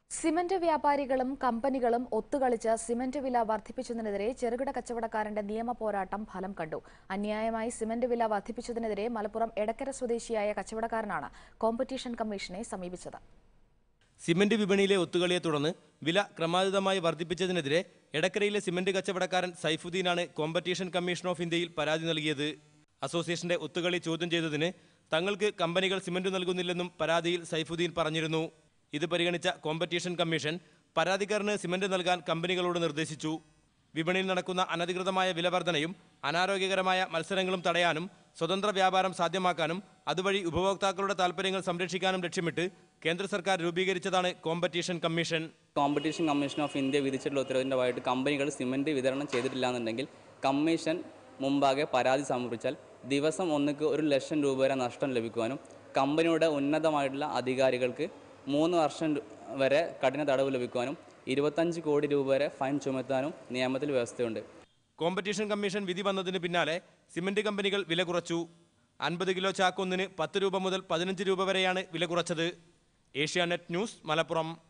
cement വ്യാപാരികളും കമ്പനികളും ഒത്തുകളിച്ച് cement വില വർദ്ധിപ്പിച്ചതിനെതിരെ ചെറുകിട കച്ചവടക്കാരന്റെ നിയമ പോരാട്ടം ഫലം കണ്ടു അന്യായമായി സിമന്റ് വില വർദ്ധിപ്പിച്ചതിനെതിരെ മലപ്പുറം എടക്കര സ്വദേശിയായ കച്ചവടക്കാരനാണ് കോമ്പറ്റീഷൻ കമ്മീഷനെ സമീപിച്ചത് സിമന്റ് വിപണിയിലെ ഒത്തുകളിയെ തുടർന്ന് വില ക്രമാതീതമായി വർദ്ധിപ്പിച്ചതിനെതിരെ എടക്കരയിലെ സിമന്റ് കച്ചവടക്കാരൻ സൈഫുദ്ദീനാണ് കോമ്പറ്റീഷൻ കമ്മീഷൻ ഓഫ് ഇന്ത്യയിൽ പരാതി നൽകിയത് അസോസിയേഷന്റെ ഒത്തുകളി ചോദ്യം ചെയ്തതിന് തങ്ങൾക്ക് കമ്പനികൾ സിമന്റ് നൽകുന്നില്ലെന്നും പരാതിയിൽ സൈഫുദ്ദീൻ പറഞ്ഞിരുന്നു ഇത് പരിഗണിച്ച കോമ്പറ്റീഷൻ കമ്മീഷൻ പരാതിക്കാരന് സിമന്റ് നൽകാൻ കമ്പനികളോട് നിർദ്ദേശിച്ചു വിപണിയിൽ നടക്കുന്ന അനധികൃതമായ വിലവർധനയും അനാരോഗ്യകരമായ മത്സരങ്ങളും തടയാനും സ്വതന്ത്ര വ്യാപാരം സാധ്യമാക്കാനും അതുവഴി ഉപഭോക്താക്കളുടെ താൽപ്പര്യങ്ങൾ സംരക്ഷിക്കാനും ലക്ഷ്യമിട്ട് കേന്ദ്ര സർക്കാർ രൂപീകരിച്ചതാണ് competition commission competition commission of India വിധിച്ചിട്ടുള്ള ഉത്തരവിൻ്റെ ഭാഗമായിട്ട് കമ്പനികൾ സിമൻറ്റ് വിതരണം ചെയ്തിട്ടില്ല എന്നുണ്ടെങ്കിൽ കമ്മീഷൻ മുമ്പാകെ പരാതി സമർപ്പിച്ചാൽ ദിവസം ഒന്നുക്ക് ഒരു ലക്ഷം രൂപ വരെ നഷ്ടം ലഭിക്കുവാനും കമ്പനിയുടെ ഉന്നതമായിട്ടുള്ള അധികാരികൾക്ക് മൂന്ന് വർഷം വരെ കഠിന തടവ് ലഭിക്കുവാനും ഇരുപത്തഞ്ച് കോടി രൂപ വരെ ഫൈൻ ചുമത്താനും നിയമത്തിൽ വ്യവസ്ഥയുണ്ട് കോമ്പറ്റീഷൻ കമ്മീഷൻ വിധി വന്നതിന് പിന്നാലെ സിമന്റ് കമ്പനികൾ വില കുറച്ചു അൻപത് കിലോ ചാക്കൊന്നിന് പത്ത് രൂപ മുതൽ പതിനഞ്ച് രൂപ വരെയാണ് വില കുറച്ചത് ഏഷ്യാനെറ്റ് ന്യൂസ് മലപ്പുറം